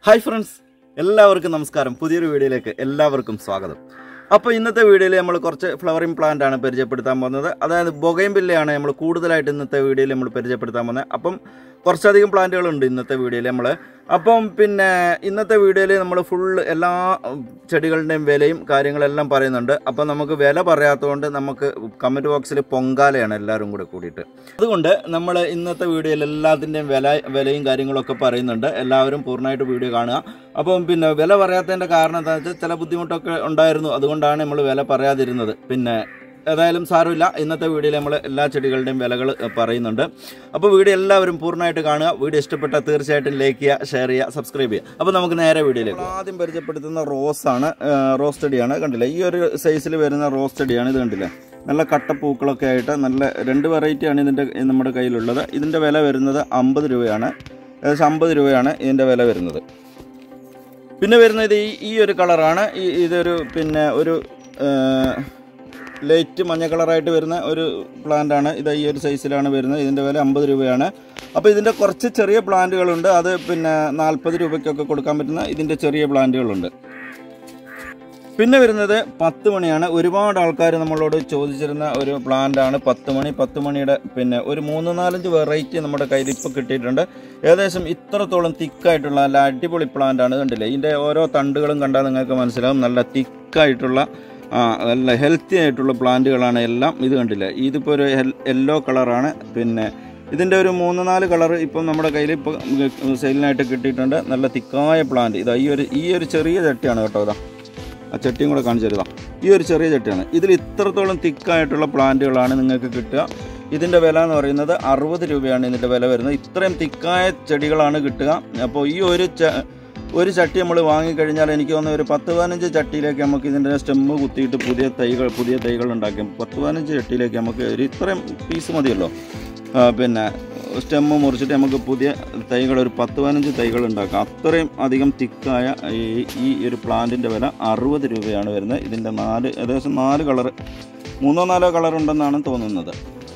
Hi friends എല്ലാവർക്കും നമസ്കാരം പുതിയൊരു വീഡിയോയിലേക്ക് എല്ലാവർക്കും സ്വാഗതം അപ്പോൾ ഇന്നത്തെ വീഡിയോയിൽ നമ്മൾ കുറച്ച് ഫ്ലവറിംഗ് പ്ലാന്റ് ആണ് പരിചയപ്പെടുത്താൻ പോകുന്നത് അതായത് ബൊഗൈൻബില്ലയാണ് നമ്മൾ കൂടുതലായിട്ട് ഇന്നത്തെ വീഡിയോയിൽ നമ്മൾ പരിചയപ്പെടുത്താൻ പോകുന്നത് അപ്പം കുറച്ചധികം പ്ലാന്റുകളുണ്ട് ഇന്നത്തെ വീഡിയോയിൽ നമ്മൾ അപ്പം പിന്നെ ഇന്നത്തെ വീഡിയോയിൽ നമ്മൾ ഫുൾ എല്ലാ ഉം, ചെടികളുടെയും വിലയും കാര്യങ്ങളെല്ലാം പറയുന്നുണ്ട് അപ്പം നമുക്ക് വില പറയാത്തതുകൊണ്ട് നമുക്ക് കമൻറ്റ് ബോക്സിൽ പൊങ്കാലയാണ് എല്ലാവരും കൂടെ കൂടിയിട്ട് അതുകൊണ്ട് നമ്മൾ ഇന്നത്തെ വീഡിയോയിൽ എല്ലാത്തിൻ്റെയും വില വിലയും കാര്യങ്ങളൊക്കെ പറയുന്നുണ്ട് എല്ലാവരും പൂർണ്ണമായിട്ട് വീഡിയോ കാണുക അപ്പം പിന്നെ വില പറയാത്തതിൻ്റെ കാരണം എന്താണെന്ന് വെച്ചാൽ ചില ബുദ്ധിമുട്ടൊക്കെ ഉണ്ടായിരുന്നു അതുകൊണ്ടാണ് നമ്മൾ വില പറയാതിരുന്നത് പിന്നെ ഏതായാലും സാരമില്ല ഇന്നത്തെ വീഡിയോയിൽ നമ്മൾ എല്ലാ ചെടികളുടെയും വിലകൾ പറയുന്നുണ്ട് അപ്പോൾ വീഡിയോ എല്ലാവരും പൂർണ്ണമായിട്ട് കാണുക വീഡിയോ ഇഷ്ടപ്പെട്ടാൽ തീർച്ചയായിട്ടും ലൈക്ക് ചെയ്യുക ഷെയർ ചെയ്യുക സബ്സ്ക്രൈബ് ചെയ്യുക അപ്പോൾ നമുക്ക് നേരെ വീഡിയോയിലേക്ക് പോകാം. ആദ്യം പരിചയപ്പെടുത്തുന്ന റോസ് ആണ് റോസ് ചെടിയാണ് കണ്ടില്ലേ ഈ ഒരു സൈസിൽ വരുന്ന റോസ് ചെടിയാണ് ഇത് കണ്ടില്ലേ നല്ല കട്ടപ്പൂക്കളൊക്കെ ആയിട്ട് നല്ല രണ്ട് വെറൈറ്റിയാണ് ഇതിൻ്റെ നമ്മുടെ കയ്യിലുള്ളത് ഇതിൻ്റെ വില വരുന്നത് അമ്പത് രൂപയാണ് ഏകദേശം അമ്പത് രൂപയാണ് ഇതിൻ്റെ വില വരുന്നത് പിന്നെ വരുന്നത് ഈ ഈ ഒരു കളറാണ് ഈ ഇതൊരു പിന്നെ ഒരു ലൈറ്റ് മഞ്ഞ കളറായിട്ട് വരുന്ന ഒരു പ്ലാന്റ് ആണ് ഇത് ഈ ഒരു സൈസിലാണ് വരുന്നത് ഇതിൻ്റെ വില അമ്പത് രൂപയാണ് അപ്പോൾ ഇതിൻ്റെ കുറച്ച് ചെറിയ പ്ലാന്റുകളുണ്ട് അത് പിന്നെ നാൽപ്പത് രൂപയ്ക്കൊക്കെ കൊടുക്കാൻ പറ്റുന്ന ഇതിൻ്റെ ചെറിയ പ്ലാന്റുകളുണ്ട് പിന്നെ വരുന്നത് പത്ത് മണിയാണ് ഒരുപാട് ആൾക്കാർ നമ്മളോട് ചോദിച്ചിരുന്ന ഒരു പ്ലാന്റ് ആണ് പത്ത് മണി പത്ത് മണിയുടെ പിന്നെ ഒരു മൂന്ന് നാലഞ്ച് വെറൈറ്റി നമ്മുടെ കയ്യിൽ ഇപ്പോൾ കിട്ടിയിട്ടുണ്ട് ഏകദേശം ഇത്രത്തോളം തിക്കായിട്ടുള്ള നല്ല അടിപൊളി പ്ലാന്റ് ആണ് കണ്ടില്ലേ ഇതിൻ്റെ ഓരോ തണ്ടുകളും കണ്ടാൽ നിങ്ങൾക്ക് മനസ്സിലാവും നല്ല തിക്കായിട്ടുള്ള ആ, നല്ല ഹെൽത്തി ആയിട്ടുള്ള പ്ലാന്റുകളാണ് എല്ലാം ഇത് കണ്ടില്ലേ ഇതിപ്പോൾ ഒരു യെല്ലോ കളറാണ് പിന്നെ ഇതിൻ്റെ ഒരു മൂന്ന് നാല് കളർ ഇപ്പം നമ്മുടെ കയ്യിൽ ഇപ്പോൾ സെയിലിനായിട്ട് കിട്ടിയിട്ടുണ്ട് നല്ല തിക്കായ പ്ലാന്റ് ഇതാ ഈ ഒരു ഈ ഒരു ചെറിയ ചട്ടിയാണ് കേട്ടോ ഇതാ ആ ചട്ടിയും കൂടെ കാണിച്ചു തരുതാ ഈ ഒരു ചെറിയ ചട്ടിയാണ് ഇതിൽ ഇത്രത്തോളം തിക്കായിട്ടുള്ള പ്ലാന്റുകളാണ് നിങ്ങൾക്ക് കിട്ടുക ഇതിൻ്റെ വില എന്ന് പറയുന്നത് അറുപത് രൂപയാണ് ഇതിൻ്റെ വില വരുന്നത് ഇത്രയും തിക്കായ ചെടികളാണ് കിട്ടുക അപ്പോൾ ഈ ഒരു ച ഒരു ചട്ടി നമ്മൾ വാങ്ങിക്കഴിഞ്ഞാൽ എനിക്ക് തോന്നുന്നു ഒരു പത്ത് പതിനഞ്ച് ചട്ടിയിലേക്ക് നമുക്ക് ഇതിൻ്റെ സ്റ്റെമ്മ് കുത്തിയിട്ട് പുതിയ തൈകൾ പുതിയ തൈകൾ ഉണ്ടാക്കി പത്ത് പതിനഞ്ച് ചട്ടിയിലേക്ക് നമുക്ക് ഒരു ഇത്രയും പീസ് മതിയല്ലോ ആ, പിന്നെ സ്റ്റെമ്മ് മുറിച്ചിട്ട് നമുക്ക് പുതിയ തൈകൾ ഒരു പത്ത് പതിനഞ്ച് തൈകൾ ഉണ്ടാക്കാം അത്രയും അധികം തിക്കായ ഈ ഈ ഒരു പ്ലാന്റിൻ്റെ വില അറുപത് രൂപയാണ് വരുന്നത് ഇതിൻ്റെ നാല് ഏകദേശം നാല് കളർ മൂന്നോ നാലോ കളർ ഉണ്ടെന്നാണ് തോന്നുന്നത്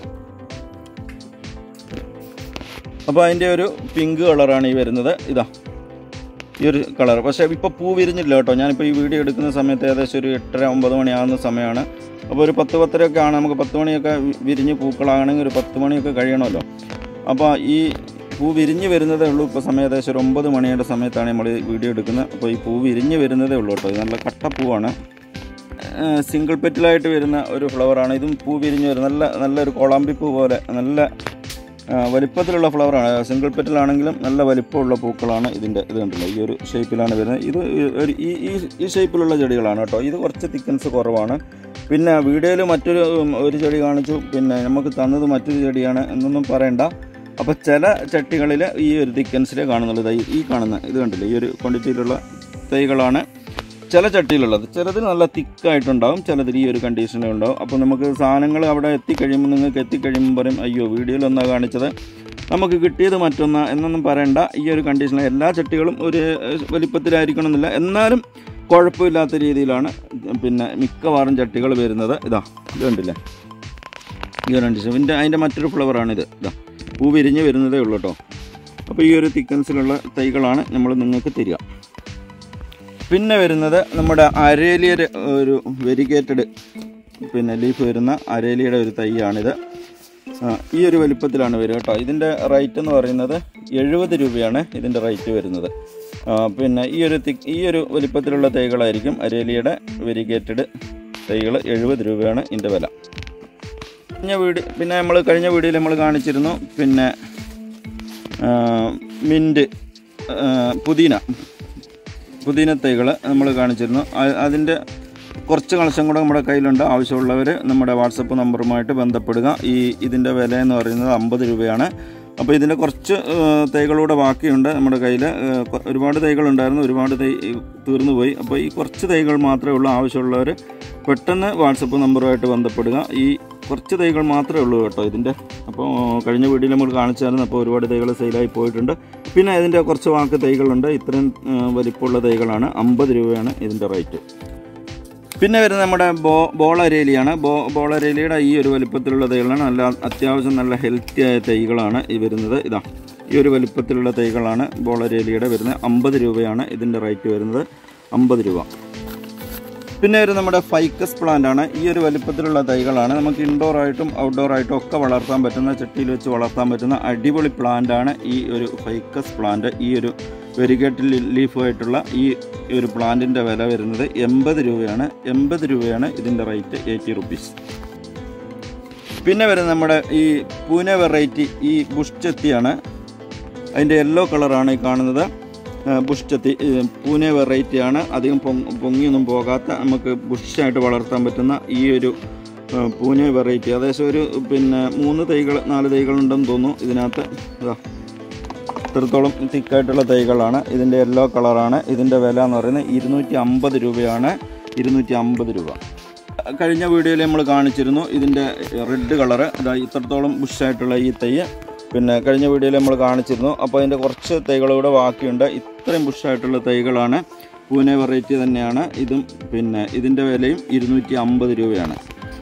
അപ്പോൾ അതിൻ്റെ ഒരു പിങ്ക് കളറാണ് ഈ വരുന്നത് ഇതാ ഈ ഒരു കളർ പക്ഷേ ഇപ്പോൾ പൂ വിരിഞ്ഞില്ല കേട്ടോ ഞാനിപ്പോൾ ഈ വീഡിയോ എടുക്കുന്ന സമയത്ത് ഏകദേശം ഒരു എട്ടര ഒമ്പത് മണിയാകുന്ന സമയമാണ് അപ്പോൾ ഒരു പത്ത് പത്തരയൊക്കെ ആണ് നമുക്ക് പത്ത് മണിയൊക്കെ വി- വിരിഞ്ഞ് പൂക്കളാണെങ്കിൽ ഒരു പത്ത് മണിയൊക്കെ കഴിയണമല്ലോ അപ്പോൾ ഈ പൂ വിരിഞ്ഞ് വരുന്നതേ ഉള്ളൂ ഇപ്പോൾ സമയം ഏകദേശം ഒരു ഒമ്പത് മണിയുടെ സമയത്താണ് നമ്മൾ ഈ വീഡിയോ എടുക്കുന്നത് അപ്പോൾ ഈ പൂ വിരിഞ്ഞ് വരുന്നതേ ഉള്ളൂ കേട്ടോ ഇത് നല്ല കട്ടപ്പൂവാണ് സിംഗിൾ പെറ്റിലായിട്ട് വരുന്ന ഒരു ഫ്ലവറാണ് ഇതും പൂ വിരിഞ്ഞ് വരും നല്ല നല്ലൊരു കോളാമ്പിപ്പൂ പോലെ നല്ല ആ, വലിപ്പത്തിലുള്ള ഫ്ലവറാണ് സിംഗിൾ പെറ്റലാണെങ്കിലും നല്ല വലിപ്പമുള്ള പൂക്കളാണ് ഇതിൻ്റെ ഇത് കണ്ടില്ല ഈ ഒരു ഷേപ്പിലാണ് വരുന്നത് ഇത് ഒരു ഈ ഈ ഈ ഷേപ്പിലുള്ള ചെടികളാണ് കേട്ടോ ഇത് കുറച്ച് തിക്കൻസ് കുറവാണ് പിന്നെ വീഡിയോയിൽ മറ്റൊരു ഉം, ഒരു ചെടി കാണിച്ചു പിന്നെ നമുക്ക് തന്നത് മറ്റൊരു ചെടിയാണ് എന്നൊന്നും പറയണ്ട അപ്പോൾ ചില ചട്ടികളിൽ ഈ ഒരു തിക്കൻസിലേ കാണുന്നുള്ളൂ ദാ ഈ- ഈ കാണുന്ന ഇത് കണ്ടില്ലേ ഈ ഒരു ക്വാണ്ടിറ്റിയിലുള്ള തൈകളാണ് ചില ചട്ടിയിലുള്ളത് ചിലതിൽ നല്ല തിക്കായിട്ടുണ്ടാവും ചിലതിൽ ഈ ഒരു കണ്ടീഷനിൽ ഉണ്ടാവും അപ്പോൾ നമുക്ക് സാധനങ്ങൾ അവിടെ എത്തിക്കഴിയുമ്പോൾ നിങ്ങൾക്ക് എത്തിക്കഴിയുമ്പോൾ പറയും അയ്യോ വീഡിയോയിൽ ഒന്നാ കാണിച്ചത് നമുക്ക് കിട്ടിയത് മറ്റൊന്ന എന്നൊന്നും പറയണ്ട ഈ ഒരു കണ്ടീഷനിൽ എല്ലാ ചട്ടികളും ഒരു ഏഹ്, വലിപ്പത്തിലായിരിക്കണം എന്നില്ല എന്നാലും കുഴപ്പമില്ലാത്ത രീതിയിലാണ് പിന്നെ മിക്കവാറും ചട്ടികൾ വരുന്നത് ഇതാ ഇത് കണ്ടില്ലേ ഈ ഒരു കണ്ടീഷൻ ഇതിൻ്റെ അതിൻ്റെ മറ്റൊരു ഫ്ലവറാണിത് ഇതാ പൂ വിരിഞ്ഞ് വരുന്നതേ ഉള്ളൂ കേട്ടോ അപ്പോൾ ഈ ഒരു തിക്കൻസിലുള്ള തൈകളാണ് നമ്മൾ നിങ്ങൾക്ക് തരിക പിന്നെ വരുന്നത് നമ്മുടെ അരേലിയുടെ ഒരു വെരിഗേറ്റഡ് പിന്നെ ലീഫ് വരുന്ന അരേലിയുടെ ഒരു തൈയാണിത് ആ, ഈ ഒരു വലിപ്പത്തിലാണ് വരിക കേട്ടോ ഇതിൻ്റെ റേറ്റ് എന്ന് പറയുന്നത് എഴുപത് രൂപയാണ് ഇതിൻ്റെ റേറ്റ് വരുന്നത് ആ, പിന്നെ ഈ ഒരു തി ഈ ഒരു വലിപ്പത്തിലുള്ള തൈകളായിരിക്കും അരേലിയുടെ വെരിഗേറ്റഡ് തൈകൾ എഴുപത് രൂപയാണ് ഇതിൻ്റെ വില കഴിഞ്ഞ വീഡിയോ പിന്നെ നമ്മൾ കഴിഞ്ഞ വീഡിയോയിൽ നമ്മൾ കാണിച്ചിരുന്നു പിന്നെ ആ, മിൻറ്റ് ആ, പുതിന പുതിന തൈകൾ നമ്മൾ കാണിച്ചിരുന്നു അ- അതിൻ്റെ കുറച്ച് കളക്ഷൻ കൂടെ നമ്മുടെ കയ്യിലുണ്ട് ആവശ്യമുള്ളവർ നമ്മുടെ വാട്സപ്പ് നമ്പറുമായിട്ട് ബന്ധപ്പെടുക ഈ ഇതിൻ്റെ വില എന്ന് പറയുന്നത് അമ്പത് രൂപയാണ് അപ്പോൾ ഇതിൻ്റെ കുറച്ച് ഏഹ്, തൈകളൂടെ ബാക്കിയുണ്ട് നമ്മുടെ കയ്യിൽ ഏഹ്, കൊ- ഒരുപാട് തൈകളുണ്ടായിരുന്നു ഒരുപാട് തൈ തീർന്നു പോയി അപ്പോൾ ഈ കുറച്ച് തൈകൾ മാത്രമേ ഉള്ളൂ ആവശ്യമുള്ളവർ പെട്ടെന്ന് വാട്സപ്പ് നമ്പറുമായിട്ട് ബന്ധപ്പെടുക ഈ കുറച്ച് തൈകൾ മാത്രമേ ഉള്ളൂ കേട്ടോ ഇതിൻ്റെ അപ്പോൾ കഴിഞ്ഞ വീഡിയോയിൽ നമ്മൾ കാണിച്ചായിരുന്നു അപ്പോൾ ഒരുപാട് തൈകൾ സെയിലായി പോയിട്ടുണ്ട് പിന്നെ ഇതിൻ്റെ കുറച്ച് വാക്ക് തൈകളുണ്ട് ഇത്രയും ഏഹ്, വലിപ്പമുള്ള തൈകളാണ് അമ്പത് രൂപയാണ് ഇതിൻ്റെ റേറ്റ് പിന്നെ വരുന്നത് നമ്മുടെ ബോ ബോളരേലിയാണ് ബോ ബോളരേലിയുടെ ഈ ഒരു വലിപ്പത്തിലുള്ള തൈകളാണ് നല്ല അത്യാവശ്യം നല്ല ഹെൽത്തി ആയ തൈകളാണ് ഈ വരുന്നത് ഇതാ ഈ ഒരു വലിപ്പത്തിലുള്ള തൈകളാണ് ബോളരേലിയുടെ വരുന്നത് അമ്പത് രൂപയാണ് ഇതിൻ്റെ റേറ്റ് വരുന്നത് അമ്പത് രൂപ പിന്നെ ഒരു നമ്മുടെ ഫൈക്കസ് പ്ലാന്റ് ആണ് ഈ ഒരു വലിപ്പത്തിലുള്ള തൈകളാണ് നമുക്ക് ഇൻഡോർ ആയിട്ടും ഔട്ട്ഡോർ ആയിട്ടും ഒക്കെ വളർത്താൻ പറ്റുന്ന ചട്ടിയിൽ വെച്ച് വളർത്താൻ പറ്റുന്ന അടിപൊളി പ്ലാന്റ് ആണ് ഈ ഒരു ഫൈക്കസ് പ്ലാന്റ് ഈ ഒരു വെരിഗേറ്റ് ലീഫുമായിട്ടുള്ള ഈ ഒരു പ്ലാന്റിൻ്റെ വില വരുന്നത് എൺപത് രൂപയാണ് എൺപത് രൂപയാണ് ഇതിൻ്റെ റേറ്റ് എയ്റ്റി റുപ്പീസ് പിന്നെ വരുന്നത് നമ്മുടെ ഈ പൂനെ വെറൈറ്റി ഈ ബുഷ് ചെത്തിയാണ് അതിൻ്റെ യെല്ലോ കളറാണ് ഈ കാണുന്നത് ആ, ബുഷ് ചെത്തി ഈ പൂനെ വെറൈറ്റിയാണ് അധികം പൊങ് പൊങ്ങിയൊന്നും പോകാത്ത നമുക്ക് ബുഷായിട്ട് വളർത്താൻ പറ്റുന്ന ഈ ഒരു ആ, പൂനെ വെറൈറ്റി ഏകദേശം ഒരു പിന്നെ മൂന്ന് തൈകൾ നാല് തൈകളുണ്ടെന്ന് തോന്നുന്നു ഇതിനകത്ത് ഇതാ ഇത്രത്തോളം തിക്കായിട്ടുള്ള തൈകളാണ് ഇതിൻ്റെ യെല്ലോ കളറാണ് ഇതിൻ്റെ വില എന്ന് പറയുന്നത് ഇരുന്നൂറ്റി അമ്പത് രൂപയാണ് ഇരുന്നൂറ്റി അമ്പത് രൂപ കഴിഞ്ഞ വീഡിയോയിൽ നമ്മൾ കാണിച്ചിരുന്നു ഇതിൻ്റെ റെഡ് കളറ് ഇതാ ഇത്രത്തോളം ബുഷായിട്ടുള്ള ഈ തൈ പിന്നെ കഴിഞ്ഞ വീഡിയോയിൽ നമ്മൾ കാണിച്ചിരുന്നു അപ്പോൾ അതിൻ്റെ കുറച്ച് തൈകളൂടെ ബാക്കിയുണ്ട് ഇത്രയും ബുഷായിട്ടുള്ള തൈകളാണ് പൂനെ വെറൈറ്റി തന്നെയാണ് ഇതും പിന്നെ ഇതിൻ്റെ വിലയും ഇരുന്നൂറ്റി അമ്പത് രൂപയാണ്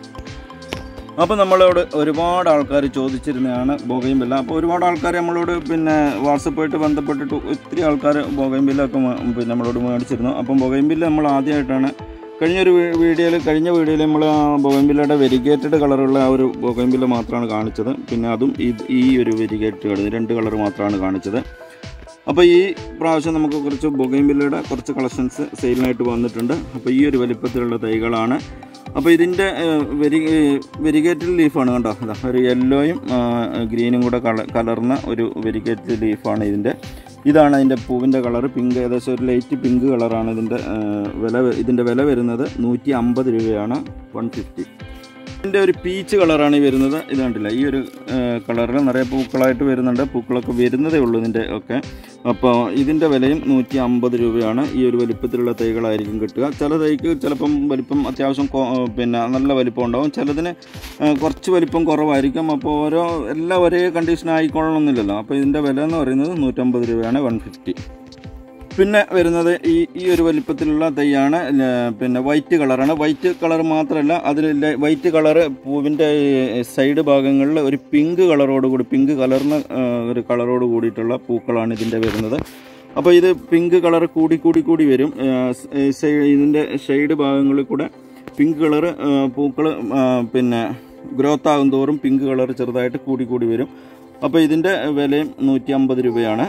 അപ്പോൾ നമ്മളോട് ഒരുപാട് ആൾക്കാർ ചോദിച്ചിരുന്നതാണ് ബോഗയും അപ്പോൾ ഒരുപാട് ആൾക്കാർ നമ്മളോട് പിന്നെ വാട്സപ്പായിട്ട് ബന്ധപ്പെട്ടിട്ട് ഒത്തിരി ആൾക്കാർ ബോഗയും ബില്ലൊക്കെ പിന്നെ നമ്മളോട് മേടിച്ചിരുന്നു അപ്പം ബോഗയും ബില്ല് നമ്മൾ ആദ്യമായിട്ടാണ് കഴിഞ്ഞൊരു വീ- വീഡിയോയിൽ കഴിഞ്ഞ വീഡിയോയിൽ നമ്മൾ ആ ബോഗംബില്ലയുടെ വെരിഗേറ്റഡ് കളറുള്ള ആ ഒരു ബോഗംബില്ല മാത്രമാണ് കാണിച്ചത് പിന്നെ അതും ഇത് ഈ ഒരു വെരിഗേറ്റഡ് രണ്ട് കളർ മാത്രമാണ് കാണിച്ചത് അപ്പോൾ ഈ പ്രാവശ്യം നമുക്ക് കുറച്ച് ബൊഗൈൻബില്ലയുടെ കുറച്ച് കളക്ഷൻസ് സെയിലിനായിട്ട് വന്നിട്ടുണ്ട് അപ്പോൾ ഈ ഒരു വലിപ്പത്തിലുള്ള തൈകളാണ് അപ്പോൾ ഇതിൻ്റെ വെരി വെരിഗേറ്റഡ് ലീഫാണ് കണ്ടോ ഇതാ ഒരു യെല്ലോയും ഗ്രീനും കൂടെ കള കലർന്ന ഒരു വെരിഗേറ്റഡ് ലീഫാണ് ഇതിൻ്റെ ഇതാണ് അതിൻ്റെ പൂവിൻ്റെ കളർ പിങ്ക് ഏകദേശം ഒരു ലൈറ്റ് പിങ്ക് കളറാണ് ഇതിൻ്റെ ആ, വില വ- ഇതിൻ്റെ വില വരുന്നത് നൂറ്റി അമ്പത് രൂപയാണ് വൺ ഫിഫ്റ്റി ഇതിൻ്റെ ഒരു പീച്ച് കളറാണ് ഈ വരുന്നത് ഇത് കണ്ടില്ല ഈ ഒരു കളറിൽ നിറയെ പൂക്കളായിട്ട് വരുന്നുണ്ട് പൂക്കളൊക്കെ വരുന്നതേ ഉള്ളൂ ഇതിൻ്റെ ഒക്കെ അപ്പോൾ ഇതിൻ്റെ വിലയും നൂറ്റി അമ്പത് രൂപയാണ് ഈ ഒരു വലിപ്പത്തിലുള്ള തൈകളായിരിക്കും കിട്ടുക ചില തൈക്ക് ചിലപ്പം വലിപ്പം അത്യാവശ്യം കൊ- പിന്നെ നല്ല വലിപ്പം ഉണ്ടാവും ചിലതിന് ആ, കുറച്ച് വലിപ്പം കുറവായിരിക്കും അപ്പോൾ ഓരോ എല്ലാം ഒരേ കണ്ടീഷൻ ആയിക്കൊള്ളണമെന്നില്ലല്ലോ അപ്പോൾ ഇതിൻ്റെ വില എന്ന് പറയുന്നത് നൂറ്റമ്പത് രൂപയാണ് വൺ ഫിഫ്റ്റി പിന്നെ വരുന്നത് ഈ ഈ ഒരു വലിപ്പത്തിലുള്ള തൈയാണ് ല- പിന്നെ വൈറ്റ് കളറാണ് വൈറ്റ് കളർ മാത്രമല്ല അതിൽ വൈറ്റ് കളറ് പൂവിൻ്റെ സൈഡ് ഭാഗങ്ങളിൽ ഒരു പിങ്ക് കളറോട് കൂടി പിങ്ക് കലർന്ന ആ, ഒരു കളറോട് കൂടിയിട്ടുള്ള പൂക്കളാണ് ഇതിൻ്റെ വരുന്നത് അപ്പോൾ ഇത് പിങ്ക് കളർ കൂടി കൂടി കൂടി വരും ഇതിൻ്റെ ഷെയ്ഡ് ഭാഗങ്ങളിൽ കൂടെ പിങ്ക് കളർ പൂക്കൾ പിന്നെ ഗ്രോത്ത് ആകും തോറും പിങ്ക് കളർ ചെറുതായിട്ട് കൂടി കൂടി വരും അപ്പോൾ ഇതിൻ്റെ വിലയും നൂറ്റി അമ്പത് രൂപയാണ്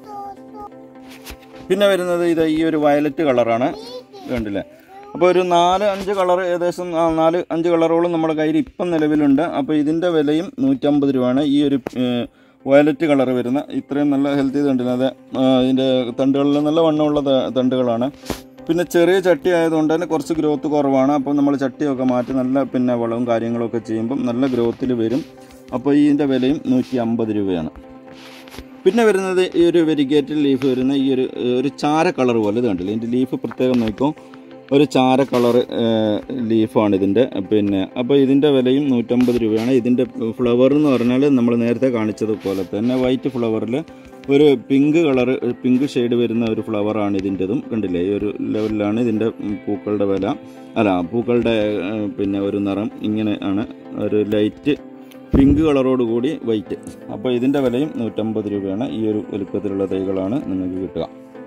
പിന്നെ വരുന്നത് ഇത് ഈ ഒരു വയലറ്റ് കളറാണ് കണ്ടില്ലേ അപ്പോൾ ഒരു നാല് അഞ്ച് കളർ ഏകദേശം ആ നാല് അഞ്ച് കളറോളം നമ്മുടെ കയ്യിൽ ഇപ്പം നിലവിലുണ്ട് അപ്പോൾ ഇതിൻ്റെ വിലയും നൂറ്റമ്പത് രൂപയാണ് ഈ ഒരു വയലറ്റ് കളർ വരുന്ന ഇത്രയും നല്ല ഹെൽത്തി കണ്ടില്ല അത് ആ, ഇതിൻ്റെ തണ്ടുകളിൽ നല്ല വണ്ണമുള്ള ത- തണ്ടുകളാണ് പിന്നെ ചെറിയ ചട്ടി ആയതുകൊണ്ട് തന്നെ കുറച്ച് ഗ്രോത്ത് കുറവാണ് അപ്പോൾ നമ്മൾ ചട്ടിയൊക്കെ മാറ്റി നല്ല പിന്നെ വളവും കാര്യങ്ങളൊക്കെ ചെയ്യുമ്പം നല്ല ഗ്രോത്തിൽ വരും അപ്പോൾ ഇതിൻ്റെ വിലയും നൂറ്റി അമ്പത് രൂപയാണ് പിന്നെ വരുന്നത് ഈ ഒരു വെരിഗേറ്റഡ് ലീഫ് വരുന്ന ഈ ഒരു ഒരു ചാര കളർ പോലെ ഇത് കണ്ടില്ല ഇതിൻ്റെ ലീഫ് പ്രത്യേകം നോക്കും ഒരു ചാര കളർ ലീഫാണ് ഇതിൻ്റെ പിന്നെ അപ്പോൾ ഇതിൻ്റെ വിലയും നൂറ്റമ്പത് രൂപയാണ് ഇതിൻ്റെ ഫ്ലവർ എന്ന് പറഞ്ഞാൽ നമ്മൾ നേരത്തെ കാണിച്ചതുപോലെ തന്നെ വൈറ്റ് ഫ്ലവറിൽ ഒരു പിങ്ക് കളർ പിങ്ക് ഷെയ്ഡ് വരുന്ന ഒരു ഫ്ലവറാണ് ഇതിൻ്റെതും കണ്ടില്ലേ ഈ ഒരു ലെവലിലാണ് ഇതിൻ്റെ പൂക്കളുടെ വില അല്ല പൂക്കളുടെ ഏഹ്, പിന്നെ ഒരു നിറം ഇങ്ങനെ ആണ് ഒരു ലൈറ്റ് പിങ്ക് കളറോട് കൂടി വൈറ്റ് അപ്പോൾ ഇതിൻ്റെ വിലയും നൂറ്റമ്പത് രൂപയാണ് ഈ ഒരു വലുപ്പത്തിലുള്ള തൈകളാണ് നിങ്ങൾക്ക് കിട്ടുക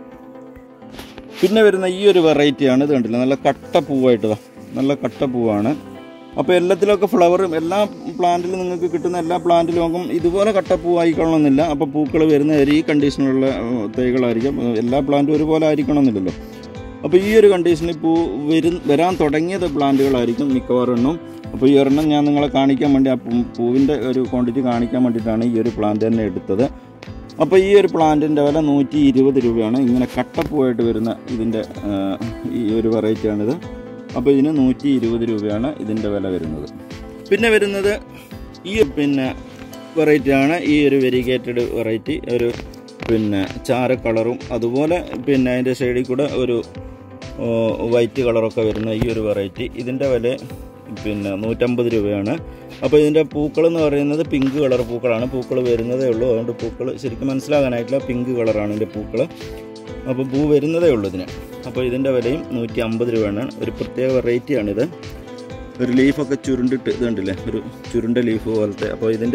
പിന്നെ വരുന്ന ഈ ഒരു വെറൈറ്റിയാണ് ഇത് കണ്ടില്ല നല്ല കട്ട പൂവായിട്ട് ദാ. നല്ല കട്ട പൂവാണ് അപ്പോൾ എല്ലാത്തിലൊക്കെ ഫ്ലവറും എല്ലാ പ്ലാന്റിലും നിങ്ങൾക്ക് കിട്ടുന്ന എല്ലാ പ്ലാന്റിലും ഇതുപോലെ കട്ട പൂവായിക്കൊള്ളണമെന്നില്ല അപ്പോൾ പൂക്കൾ വരുന്ന ഒരു ഈ കണ്ടീഷനിലുള്ള ഏഹ്, തൈകളായിരിക്കും ഏഹ്, എല്ലാ പ്ലാന്റും ഒരുപോലെ ആയിരിക്കണമെന്നില്ലല്ലോ അപ്പോൾ ഈ ഒരു കണ്ടീഷനിൽ പൂ വരും വരാൻ തുടങ്ങിയത് പ്ലാന്റുകളായിരിക്കും മിക്കവാറും എണ്ണം അപ്പോൾ ഈ ഒരെണ്ണം ഞാൻ നിങ്ങളെ കാണിക്കാൻ വേണ്ടി ആ പൂ- പൂവിൻ്റെ ഒരു ക്വാണ്ടിറ്റി കാണിക്കാൻ വേണ്ടിയിട്ടാണ് ഈ ഒരു പ്ലാന്റ് തന്നെ എടുത്തത് അപ്പോൾ ഈ ഒരു പ്ലാന്റിൻ്റെ വില നൂറ്റി ഇരുപത് രൂപയാണ് ഇങ്ങനെ കട്ടപ്പൂവായിട്ട് വരുന്ന ഇതിൻ്റെ ആ, ഈ ഒരു വെറൈറ്റിയാണിത് അപ്പോൾ ഇതിന് നൂറ്റി ഇരുപത് രൂപയാണ് ഇതിൻ്റെ വില വരുന്നത് പിന്നെ വരുന്നത് ഈ പിന്നെ വെറൈറ്റിയാണ് ഈ ഒരു വെരിഗേറ്റഡ് വെറൈറ്റി ഒരു പിന്നെ ചാര കളറും അതുപോലെ പിന്നെ അതിൻ്റെ സൈഡിൽ കൂടെ ഒരു ഓ, വൈറ്റ് കളറൊക്കെ വരുന്ന ഈ ഒരു വെറൈറ്റി ഇതിൻ്റെ വില പിന്നെ നൂറ്റമ്പത് രൂപയാണ് അപ്പോൾ ഇതിൻ്റെ പൂക്കൾ എന്ന് പറയുന്നത് പിങ്ക് കളർ പൂക്കളാണ് പൂക്കൾ വരുന്നതേ ഉള്ളൂ അതുകൊണ്ട് പൂക്കൾ ശരിക്കും മനസ്സിലാകാനായിട്ടില്ല പിങ്ക് കളറാണ് ഇതിൻ്റെ പൂക്കൾ അപ്പോൾ പൂ വരുന്നതേ ഉള്ളൂ ഇതിന് അപ്പോൾ ഇതിൻ്റെ വിലയും നൂറ്റി അമ്പത് രൂപയാണ് ഒരു പ്രത്യേക വെറൈറ്റിയാണിത് ഒരു ലീഫൊക്കെ ചുരുണ്ടിട്ട് ഇത് കണ്ടില്ലേ ഒരു ചുരുണ്ട ലീഫ് പോലത്തെ അപ്പോൾ ഇതിൻ്റെ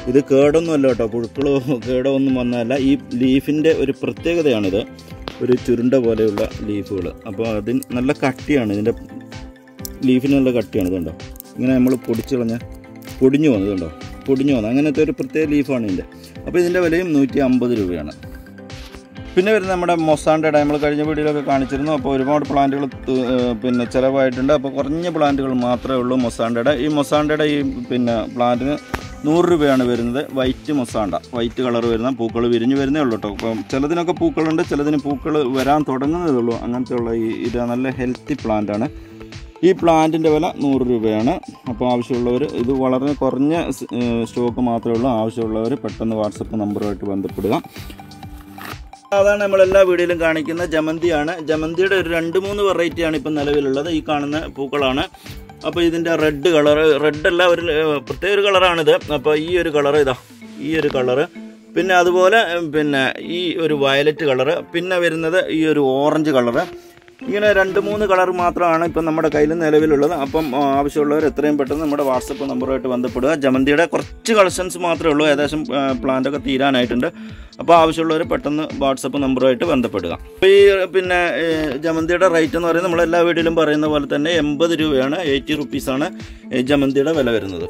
ഇത് കേടൊന്നും അല്ല കേട്ടോ പുഴുക്കളോ കേടോ ഒന്നും വന്നതല്ല ഈ ലീഫിൻ്റെ ഒരു പ്രത്യേകതയാണിത് ഒരു ചുരുണ്ട പോലെയുള്ള ലീഫുകൾ അപ്പോൾ അതിന് നല്ല കട്ടിയാണ് ഇതിൻ്റെ ലീഫിന് നല്ല കട്ടിയാണ് ഇതുണ്ടോ ഇങ്ങനെ നമ്മൾ പൊടിച്ച് കളഞ്ഞ പൊടിഞ്ഞു വന്നത് കണ്ടോ പൊടിഞ്ഞു വന്നത് അങ്ങനത്തെ ഒരു പ്രത്യേക ലീഫാണ് ഇതിൻ്റെ അപ്പോൾ ഇതിൻ്റെ വിലയും നൂറ്റി അമ്പത് രൂപയാണ് പിന്നെ വരുന്ന നമ്മുടെ മൊസാണ്ടയുടെ നമ്മൾ കഴിഞ്ഞ വീഡിയോയിലൊക്കെ കാണിച്ചിരുന്നു അപ്പോൾ ഒരുപാട് പ്ലാന്റുകൾ പിന്നെ ചിലവായിട്ടുണ്ട് അപ്പോൾ കുറഞ്ഞ പ്ലാന്റുകൾ മാത്രമേ ഉള്ളൂ മൊസാണ്ടയുടെ ഈ മൊസാണ്ടയുടെ ഈ പിന്നെ പ്ലാന്റിന് നൂറ് രൂപയാണ് വരുന്നത് വൈറ്റ് മൊസാണ്ട വൈറ്റ് കളർ വരുന്ന പൂക്കൾ വിരിഞ്ഞ് വരുന്നേ ഉള്ളൂ കേട്ടോ അപ്പം ചിലതിനൊക്കെ പൂക്കളുണ്ട് ചിലതിന് പൂക്കൾ വരാൻ തുടങ്ങുന്നതേ ഉള്ളൂ അങ്ങനത്തെ ഉള്ള ഈ ഇത് നല്ല ഹെൽത്തി പ്ലാന്റാണ് ഈ പ്ലാന്റിൻ്റെ വില നൂറ് രൂപയാണ് അപ്പോൾ ആവശ്യമുള്ളവർ ഇത് വളരെ കുറഞ്ഞ സ്- ഏഹ് സ്റ്റോക്ക് മാത്രമേ ഉള്ളൂ ആവശ്യമുള്ളവർ പെട്ടെന്ന് വാട്സപ്പ് നമ്പറുമായിട്ട് ബന്ധപ്പെടുക അതാണ് നമ്മൾ എല്ലാ വീഡിയോയിലും കാണിക്കുന്ന ജമന്തിയാണ് ജമന്തിയുടെ ഒരു രണ്ട് മൂന്ന് വെറൈറ്റിയാണ് ഇപ്പം നിലവിലുള്ളത് ഈ കാണുന്ന പൂക്കളാണ് അപ്പോൾ ഇതിൻ്റെ റെഡ് കളർ റെഡ് അല്ല ഒരു ഏഹ്, പ്രത്യേക ഒരു കളറാണിത് അപ്പോൾ ഈ ഒരു കളർ ഇതാ ഈ ഒരു കളറ് പിന്നെ അതുപോലെ ഉം, പിന്നെ ഈ ഒരു വയലറ്റ് കളറ് പിന്നെ വരുന്നത് ഈ ഒരു ഓറഞ്ച് കളറ് ഇങ്ങനെ രണ്ട് മൂന്ന് കളർ മാത്രമാണ് ഇപ്പം നമ്മുടെ കയ്യിൽ നിലവിലുള്ളത് അപ്പം ആ, ആവശ്യമുള്ളവർ എത്രയും പെട്ടെന്ന് നമ്മുടെ വാട്സപ്പ് നമ്പറുമായിട്ട് ബന്ധപ്പെടുക ജമന്തിയുടെ കുറച്ച് കളക്ഷൻസ് മാത്രമേ ഉള്ളൂ ഏകദേശം പ്ലാന്റ് ഒക്കെ തീരാനായിട്ടുണ്ട് അപ്പോൾ ആവശ്യമുള്ളവർ പെട്ടെന്ന് വാട്സപ്പ് നമ്പറുമായിട്ട് ബന്ധപ്പെടുക അപ്പോൾ ഈ പിന്നെ ഏ, ജമന്തിയുടെ റേറ്റ് എന്ന് പറയുന്നത് നമ്മൾ എല്ലാ വീഡിയോയിലും പറയുന്ന പോലെ തന്നെ എൺപത് രൂപയാണ് എയ്റ്റി റുപ്പീസാണ് ഈ ജമന്തിയുടെ വില വരുന്നത്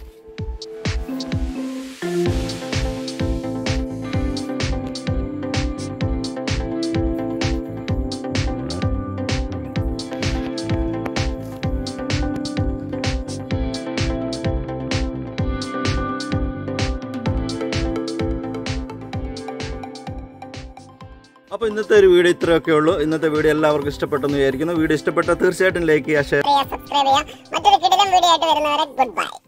അപ്പോൾ ഇന്നത്തെ ഒരു വീഡിയോ ഇത്രയൊക്കെ ഉള്ളൂ ഇന്നത്തെ വീഡിയോ എല്ലാവർക്കും ഇഷ്ടപ്പെട്ടെന്ന് വിചാരിക്കുന്നു വീഡിയോ ഇഷ്ടപ്പെട്ടാൽ തീർച്ചയായിട്ടും ലൈക്ക് ചെയ്യുക ഷെയർ സബ്സ്ക്രൈബ് ചെയ്യാം മറ്റൊരു കിടിലം വീഡിയോ ആയിട്ട് വരുന്നവരെ ഗുഡ് ബൈ